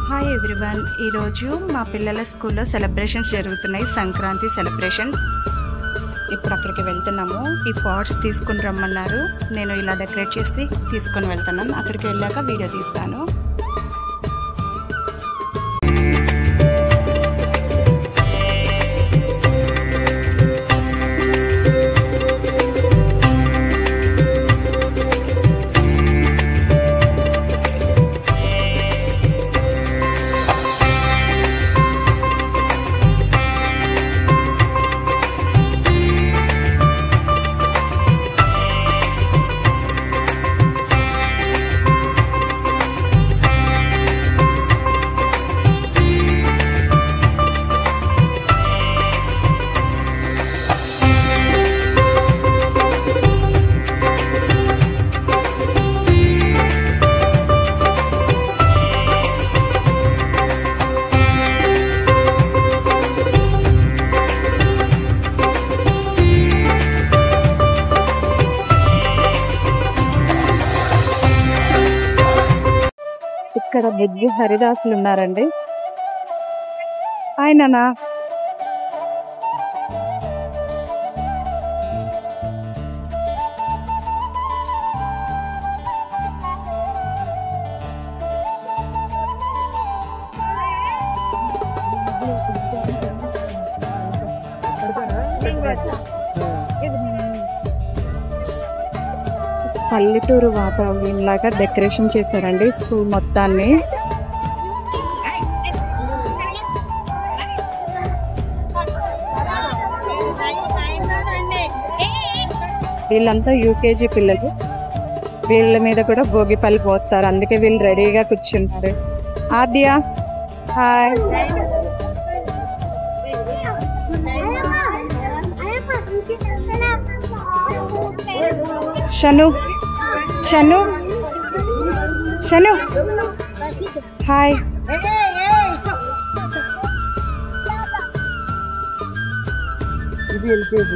Hi everyone ఈరోజు మా పిల్లల స్కూల్లో సెలబ్రేషన్స్ జరుగుతున్నాయి సంక్రాంతి సెలబ్రేషన్స్ ఇప్పుడు అక్కడికి వెళ్తున్నాము ఈ పాట్స్ తీసుకుని రమ్మన్నారు నేను ఇలా డెకరేట్ చేసి తీసుకొని వెళ్తున్నాను అక్కడికి వెళ్ళాక వీడియో తీస్తాను ఇక్కడ బుద్ధి హరిదాసులు ఉన్నారండి ఆయననా పల్లెటూరు వాతావరణం లాగా డెకరేషన్ చేశారండి స్కూల్ మొత్తాన్ని వీళ్ళంతా యూకేజీ పిల్లలు వీళ్ళ మీద కూడా భోగిపల్లి పోస్తారు అందుకే వీళ్ళు రెడీగా కూర్చుంటారు ఆద్య హాయ్ షను షను షను హాయ్ ఇది ఎల్కేజీ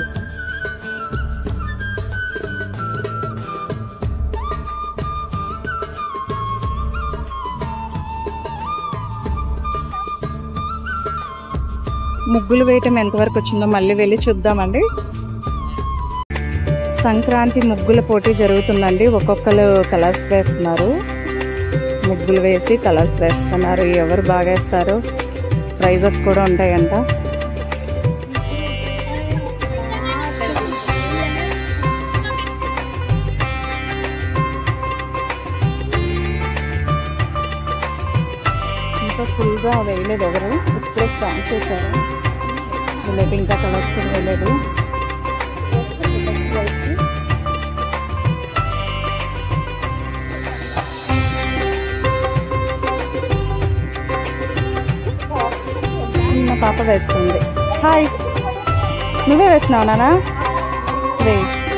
ముగ్గులు వేయటం ఎంతవరకు వచ్చిందో మళ్ళీ వెళ్ళి చూద్దామండి సంక్రాంతి ముగ్గుల పోటీ జరుగుతుందండి ఒక్కొక్కరు కలర్స్ వేస్తున్నారు ముగ్గులు వేసి కలర్స్ వేస్తున్నారు ఎవరు బాగా వేస్తారు ప్రైజెస్ కూడా ఉంటాయంట ఇంకా ఫుల్గా వేయలేదు ఎవరు ఇప్పుడే స్టార్ట్ చేశారు వీళ్ళకి ఇంకా కలర్స్ కూడా వేయలేదు చిన్న పాప వేస్తుంది హాయ్ నువ్వే వేస్తున్నావు నానా వే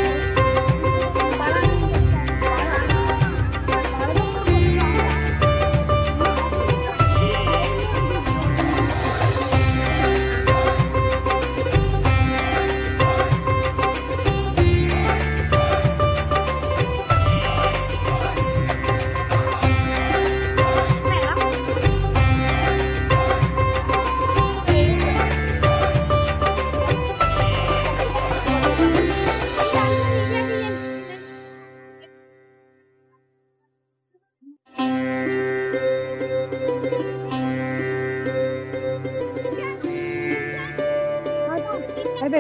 అదే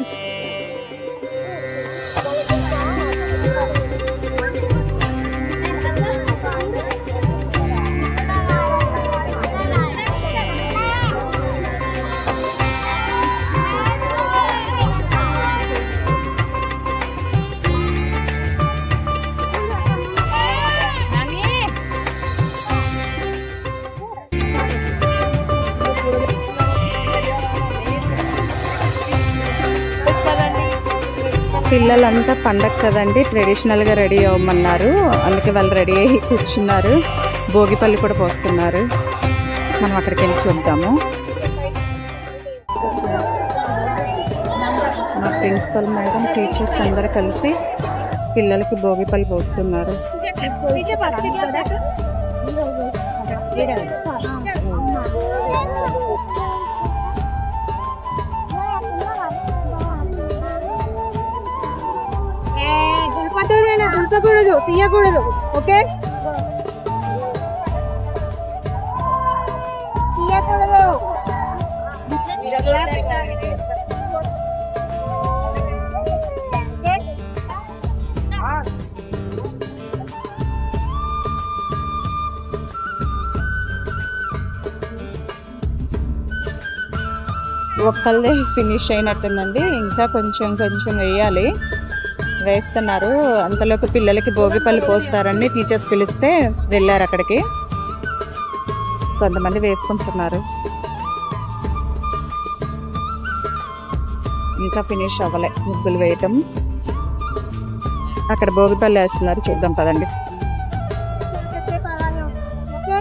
పిల్లలంతా పండగ కదండి ట్రెడిషనల్గా రెడీ అవ్వమన్నారు అందుకే వాళ్ళు రెడీ అయ్యి కూర్చున్నారు భోగిపల్లి కూడా పోస్తున్నారు మనం అక్కడికి వెళ్ళి చూద్దాము మా ప్రిన్సిపల్ మేడం టీచర్స్ అందరూ కలిసి పిల్లలకి భోగిపల్లి పోస్తున్నారు पीछे पीछे पीछे ఎక్కకూడదు తీయకూడదు ఓకే తీయకూడదు ఓకే? ఒక్కళ్ళదే ఫినిష్ అయినట్టుందండి ఇంకా కొంచెం కొంచెం వేయాలి వేస్తున్నారు అంతలోకి పిల్లలకి భోగిపల్లి పోస్తారని టీచర్స్ పిలిస్తే వెళ్ళారు అక్కడికి కొంతమంది వేసుకుంటున్నారు ఇంకా ఫినిష్ అవ్వలే ముగ్గులు వేయటం అక్కడ భోగిపల్లి వేస్తున్నారు చూద్దాం పదండి ఎంతసేపు అలాగే ఉండు. ఓకే?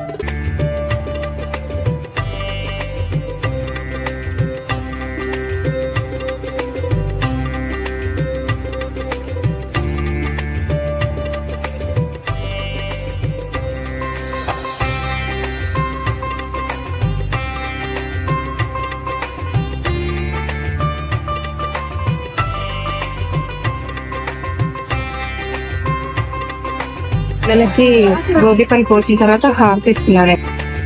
పిల్లలకి భోగిపల్లి పోసిన తర్వాత హారతి ఇస్తున్నారు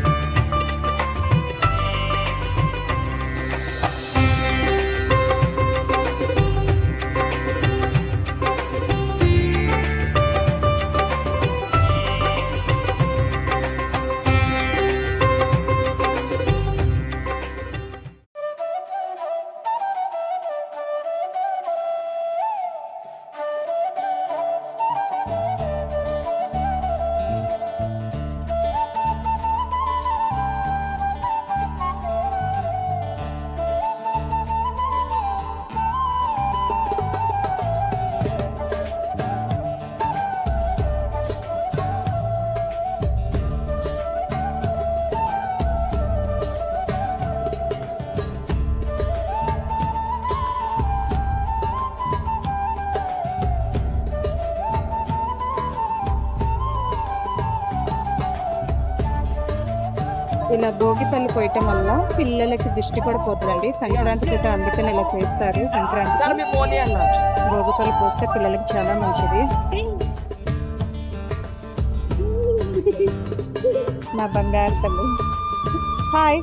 ఇలా భోగిపల్లి పోయటం వల్ల పిల్లలకి దిష్టి పడిపోతుందండి సంక్రాంతి పూట అందుకని ఇలా చేస్తారు సంక్రాంతి భోగిపల్లి పోస్తే పిల్లలకి చాలా మంచిది నా బంగారు తల్లి హాయ్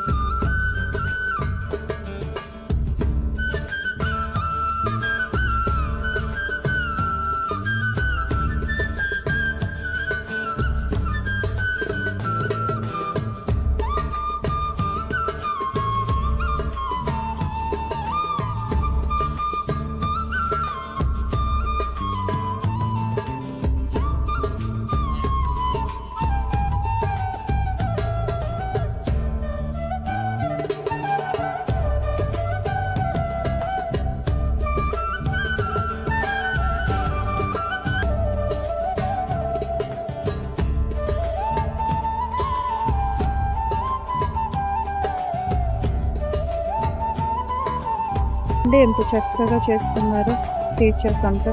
అంటే ఎంత చక్కగా చేస్తున్నారు టీచర్స్ అంతా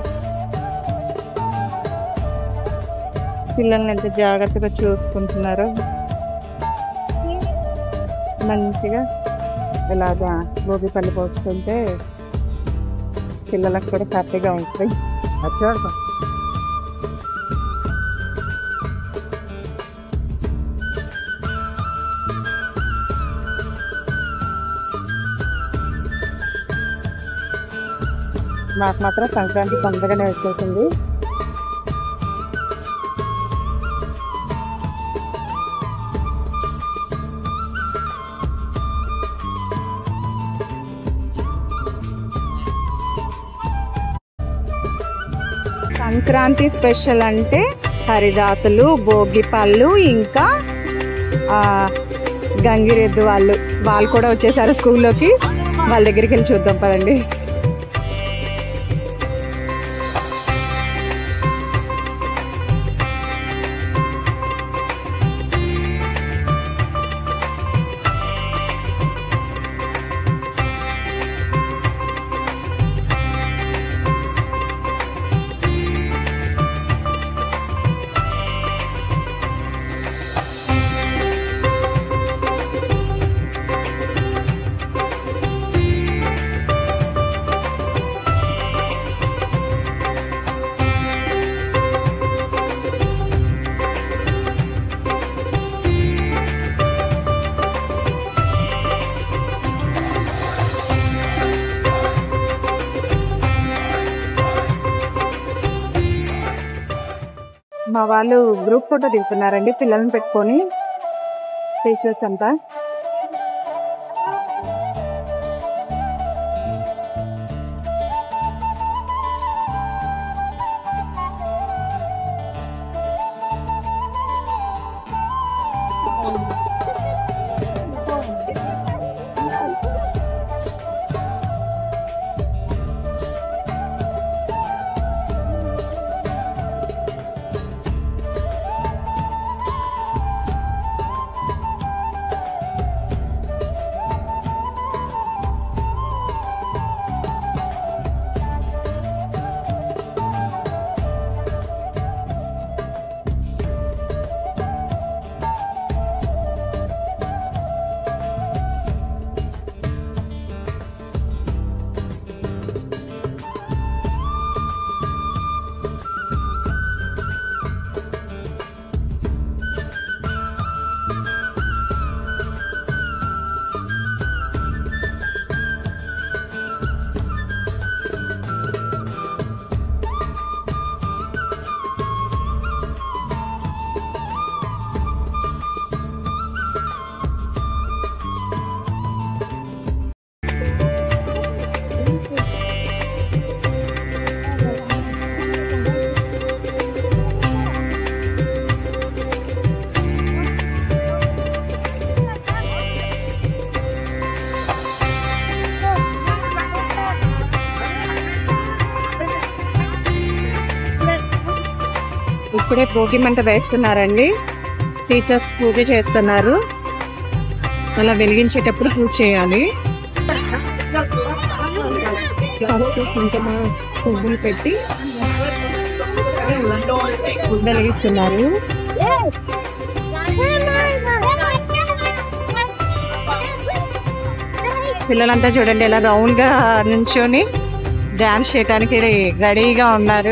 పిల్లల్ని ఎంత జాగ్రత్తగా చూసుకుంటున్నారు మంచిగా ఇలాగా భోగిపల్లి పోస్తుంటే పిల్లలకు కూడా హ్యాపీగా ఉంటుంది వచ్చాడు మాకు మాత్రం సంక్రాంతి తొందరగానే వచ్చేసింది సంక్రాంతి స్పెషల్ అంటే హరిదాతులు భోగి పళ్ళు ఇంకా ఆ, గంగిరెద్దు వాళ్ళు వాళ్ళు కూడా వచ్చేసారు స్కూల్లోకి వాళ్ళ దగ్గరికి వెళ్ళి చూద్దాం పదండి మా వాళ్ళు గ్రూప్ ఫోటో దిగుతున్నారండి పిల్లల్ని పెట్టుకొని టీచర్స్ అంతా ఇప్పుడే భోగి మంట వేస్తున్నారండి టీచర్స్ పూజ చేస్తున్నారు అలా వెలిగించేటప్పుడు పూజ చేయాలి పసుపు, కుంకుమ పువ్వులు పెట్టి వెలిగిస్తున్నారు పిల్లలంతా చూడండి ఇలా రౌండ్ గా నుంచొని డాన్స్ చేయడానికి రెడీగా ఉన్నారు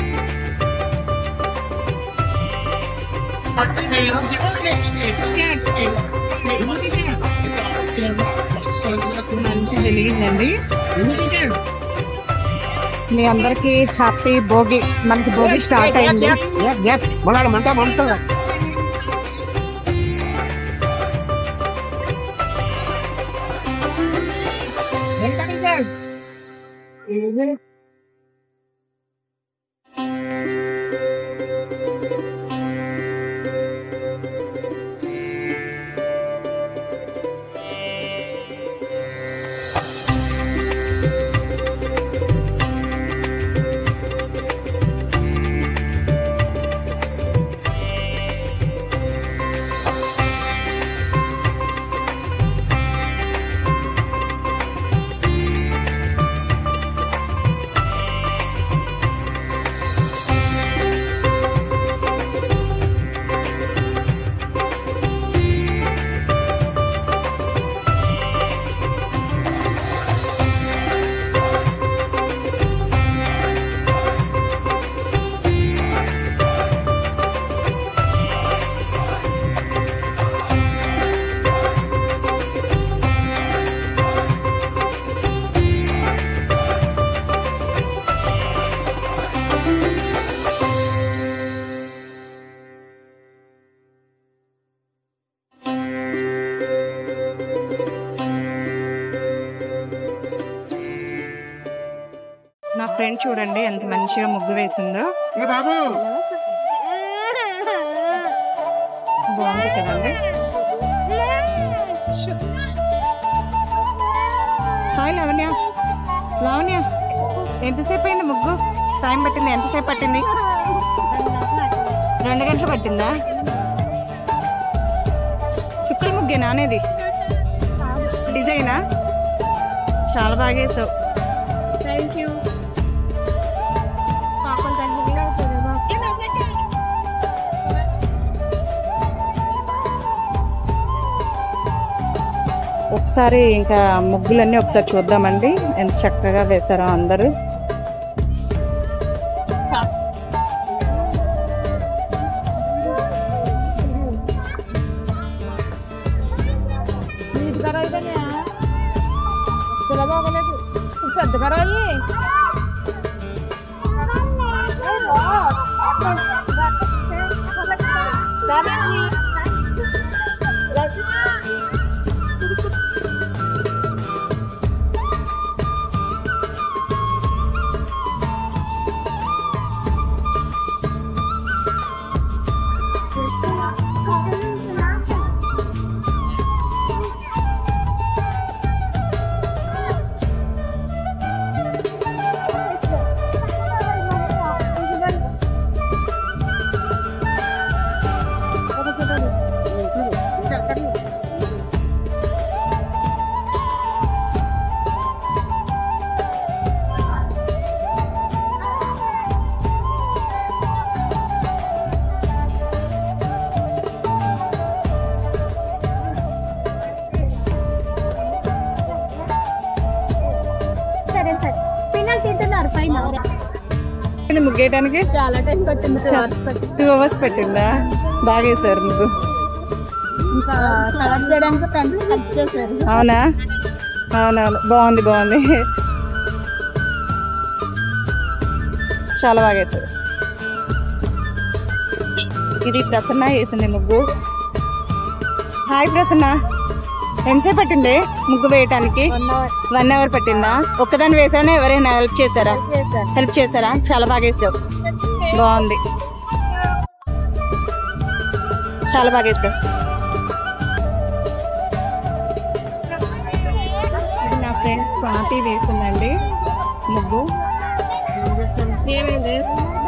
మంచి వెలిగిందండి మీ అందరికి హ్యాపీ భోగి మనకి భోగి స్టార్ట్ అయింది మొదలు మంట మంట నా ఫ్రెండ్ చూడండి ఎంత మంచిగా ముగ్గు వేసిందో బాబు బాగుంది కదండి హాయ్ లావణ్య లావణ్య ఎంతసేపు అయింది ముగ్గు టైం పట్టింది ఎంతసేపు పట్టింది రెండు గంటలు పట్టిందా చుక్కల ముగ్గేనా అనేది డిజైనా చాలా బాగా వేసావు థ్యాంక్ యూ పాపం తల్లి కూడా అవుతుంది బాబు ఒకసారి ఇంకా ముగ్గులన్నీ ఒకసారి చూద్దామండి ఎంత చక్కగా వేశారో అందరూ సరే సరే పిల్లలు తింటున్నారు పైన ఇది ముగ్గేయడానికి చాలా టైం పట్టింది two hours పట్టింది. టూ అవర్స్ పెట్టిందా బాగా వేసారు ముగ్గు ఇంకా కలర్ చేయడానికి ఫ్రెండ్స్ హెల్ప్ చేశారు అవునా అవునవును బాగుంది బాగుంది చాలా బాగా వేసారు ఇది ప్రసన్న వేసింది ముగ్గు హాయ్ ప్రసన్న ఎంతసేపు పట్టింది ముగ్గు వేయటానికి వన్ అవర్ వన్ అవర్ పట్టిందా ఒక్కదాన్ని వేసానా ఎవరైనా హెల్ప్ చేశారా చేశారు హెల్ప్ చేశారా చాలా బాగా వేసావు బాగుంది చాలా బాగా వేసావు ఇది నా ఫ్రెండ్ స్వాతి వేసిందండి ముగ్గు ఏమైంది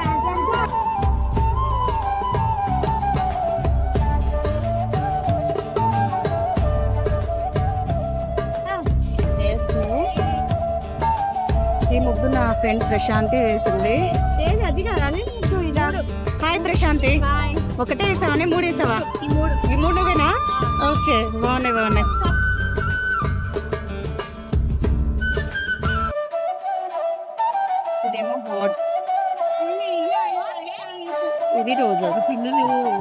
ఈ ముగ్గు నా ఫ్రెండ్ ప్రశాంతి వేసింది ఏది అది కదా ఇదా హాయ్ ప్రశాంతి హాయ్ ఒకటే వేసావా మూడు వేసావా ఈ మూడు ఈ మూడు నువ్వేనా ఓకే బాగున్నాయి బాగున్నాయి ఇదేమో బర్డ్స్ ఇది రోజెస్ పిల్లలు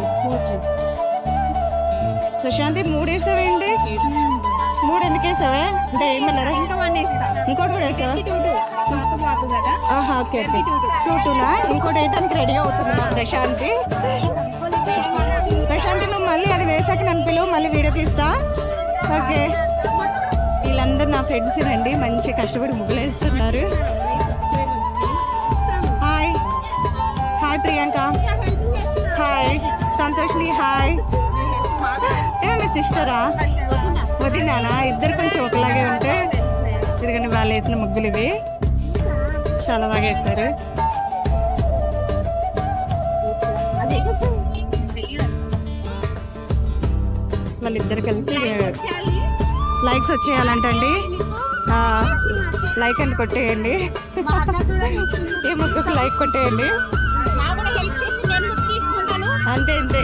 ప్రశాంతి మూడు వేసావేంటి మూడు ఎందుకు వేసావే అంటే ఏమన్నారా ఇంకా వన్ ఇంకోటి కూడా వేసావా పాత పాత కదా ఆహా ఓకే ఓకే టూ టూనా ఇంకోటి వేయడానికి రెడీ అవుతుంది మా ప్రశాంతి ప్రశాంతి నువ్వు మళ్ళీ అది వేసాక నన్ను పిలువు మళ్ళీ వీడియో తీస్తా ఓకే వీళ్ళందరూ నా ఫ్రెండ్స్ రండి మంచి కష్టపడి ముగ్గులు వేస్తున్నారు హాయ్ హాయ్ ప్రియాంక హాయ్ సంతోష్ని హాయ్ ఏమన్నా సిస్టరా వదినానా ఇద్దరు కొంచెం ఒకలాగే ఉంటే ఇదిగండి వాళ్ళు వేసిన ముగ్గులు ఇవి చాలా బాగా వేస్తారు వాళ్ళిద్దరు కలిసి లైక్స్ వచ్చేయాలంటండి ఆ, లైక్ అని కొట్టేయండి ఏ ముగ్గుకు లైక్ కొట్టేయండి అంతే అంతే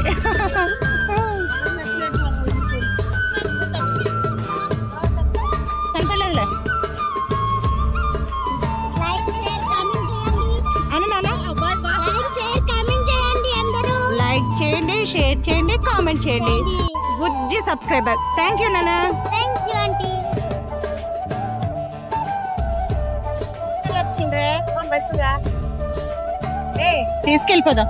కనపడలేదులే అను నాన్న లైక్ చేయండి షేర్ చేయండి కామెంట్ చేయండి బుజ్జి సబ్స్క్రైబర్ థ్యాంక్ యూ నాన్న తీసుకెళ్ళిపోదాం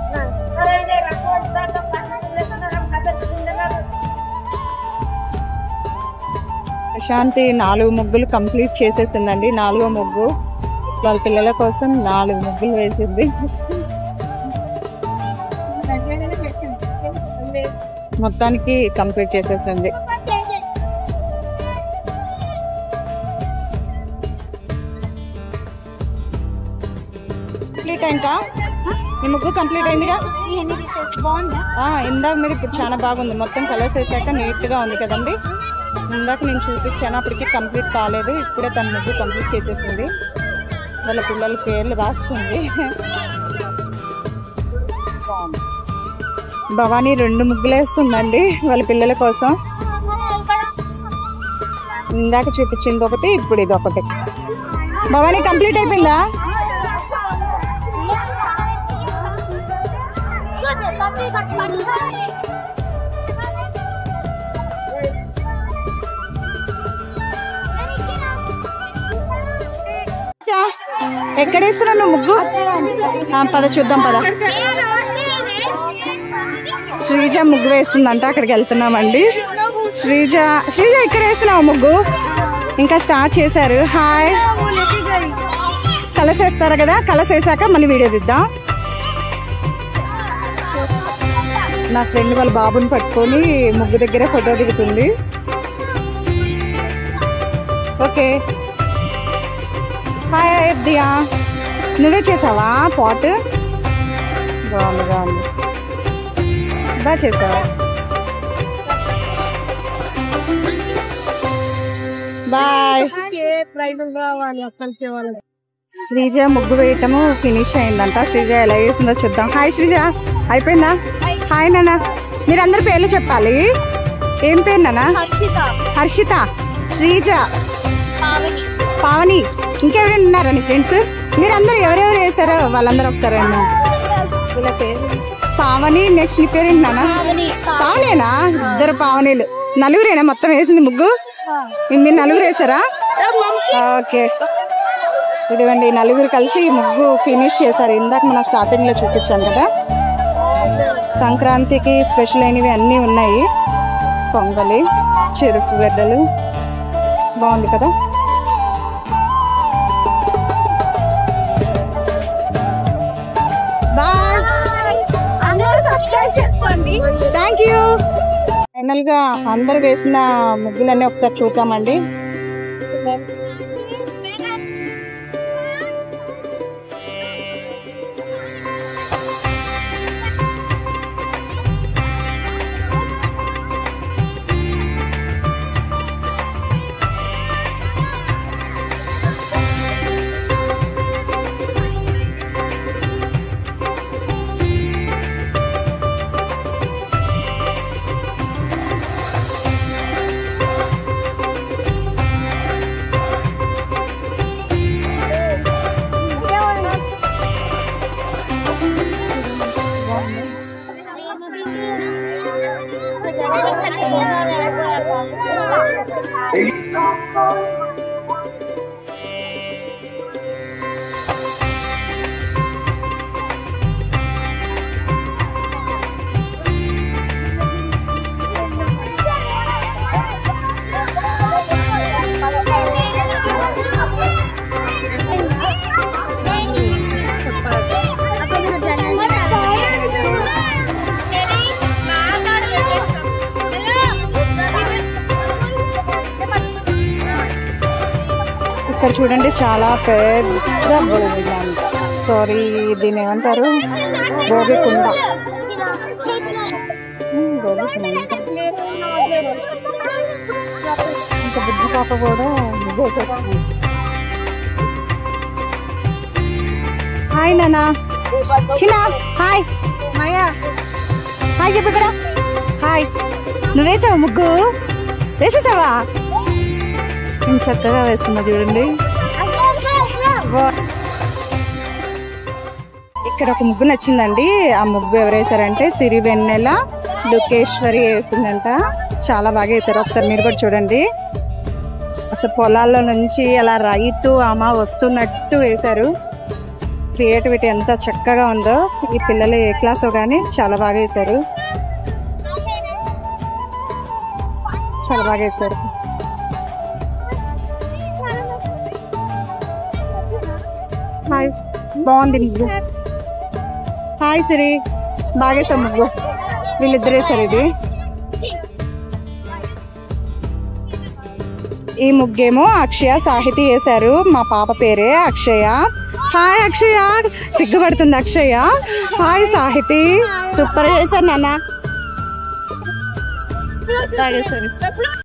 ప్రశాంతి నాలుగు ముగ్గులు కంప్లీట్ చేసేసిందండి నాలుగో ముగ్గు వాళ్ళ పిల్లల కోసం నాలుగు ముగ్గులు వేసింది మొత్తానికి కంప్లీట్ చేసేసింది కంప్లీట్ అయిందా ఈ ముగ్గు కంప్లీట్ అయిందిగా బాగుందా ఆ, ఇందాక మీరు ఇప్పుడు చాలా బాగుంది మొత్తం కలర్స్ వేసాక నీట్గా ఉంది కదండి ఇందాక నేను చూపించాను అప్పటికి కంప్లీట్ కాలేదు ఇప్పుడే తన ముగ్గు కంప్లీట్ చేసేసింది వాళ్ళ పిల్లల పేర్లు రాస్తుంది భవానీ రెండు ముగ్గులు వేస్తుందండి వాళ్ళ పిల్లల కోసం ఇందాక చూపించింది ఒకటి ఇప్పుడు ఇది ఒకటి భవానీ కంప్లీట్ అయిపోయిందా ఎక్కడ వేస్తున్నావు నువ్వు ముగ్గు ఆ, పద చూద్దాం పద శ్రీజ ముగ్గు వేస్తుందంట అక్కడికి వెళ్తున్నామండి శ్రీజ శ్రీజ ఇక్కడ వేస్తున్నావు ముగ్గు ఇంకా స్టార్ట్ చేశారు హాయ్ కలర్స్ వేస్తారు కదా కలర్స్ వేసాక మళ్ళీ వీడియో తీద్దాం నా ఫ్రెండ్ వాళ్ళ బాబుని పట్టుకొని ముగ్గు దగ్గర ఫోటో దిగుతుంది ఓకే హాయ్ దియా నువ్వే చేసావా పాట్ బాగుంది బాగుంది బాగా చేసావా బాయ్ శ్రీజ ముగ్గు వేయటము ఫినిష్ అయిందంట శ్రీజ ఎలా వేసిందో చూద్దాం హాయ్ శ్రీజ అయిపోయిందా హాయ్ నాన్న మీరందరి పేర్లు చెప్పాలి ఏం పేరు నాన్న హర్షిత హర్షిత శ్రీజ పావని పావని ఇంకెవరైనా ఉన్నారా నీ ఫ్రెండ్స్ మీరందరూ ఎవరెవరు వేసారో వాళ్ళందరూ ఒకసారి అన్నా వీళ్ళ పేరు పావని నెక్స్ట్ నీ పేరు ఏంటి నాన్న పావని పావనేనా ఇద్దరు పావనీలు నలుగురేనా మొత్తం వేసింది ముగ్గు మీరు నలుగురు వేసారా ఓకే ఇదిగోండి ఈ నలుగురు కలిసి ఈ ముగ్గు ఫినిష్ చేశారు ఇందాక మనం స్టార్టింగ్ లో చూపించాం కదా సంక్రాంతికి స్పెషల్ అయినవి అన్నీ ఉన్నాయి పొంగలి చెరుకు గడ్డలు బాగుంది కదా బాయ్ అందరూ సబ్స్క్రైబ్ చేసుకోండి థ్యాంక్ యూ ఫైనల్ గా అందరు వేసిన ముగ్గులన్నీ ఒకసారి చూద్దామండి ఇక్కడ చూడండి చాలా పెద్ద భోగి అంట సారీ దీన్ని ఏమంటారు భోగి కుండ ఉమ్, భోగి కుండ ఇంకా బుద్ధి పాప కూడా భోగి హాయ్ నానా చిన్న హాయ్ హాయ్ చెప్పు ఇక్కడ హాయ్ నువ్వు వేసావా ముగ్గు వేసేసావా నేను చక్కగా వేస్తున్నా చూడండి వా- ఇక్కడ ఒక ముగ్గు నచ్చిందండి ఆ ముగ్గు ఎవరు వేసారంటే సిరి వెన్నెల లుకేశ్వరి వేసిందంట చాలా బాగా వేసారు ఒకసారి మీరు కూడా చూడండి అసలు పొలాల్లో నుంచి అలా రైతు ఆమె వస్తున్నట్టు వేశారు క్రియేటివిటీ ఎంత చక్కగా ఉందో ఈ పిల్లలు ఏ క్లాసో కానీ చాలా బాగా వేశారు చాలా బాగా వేశారు హాయ్ బాగుంది ముగ్గు హాయ్ సిరి బాగేసా ముగ్గు వీళ్ళిద్దరు వేశారు ఇది ఈ ముగ్గేమో అక్షయ సాహితీ వేశారు మా పాప పేరే అక్షయ హాయ్ అక్షయ సిగ్గుపడుతుంది అక్షయ హాయ్ సాహితి సూపర్ చేశారు నాన్న తాగేశారు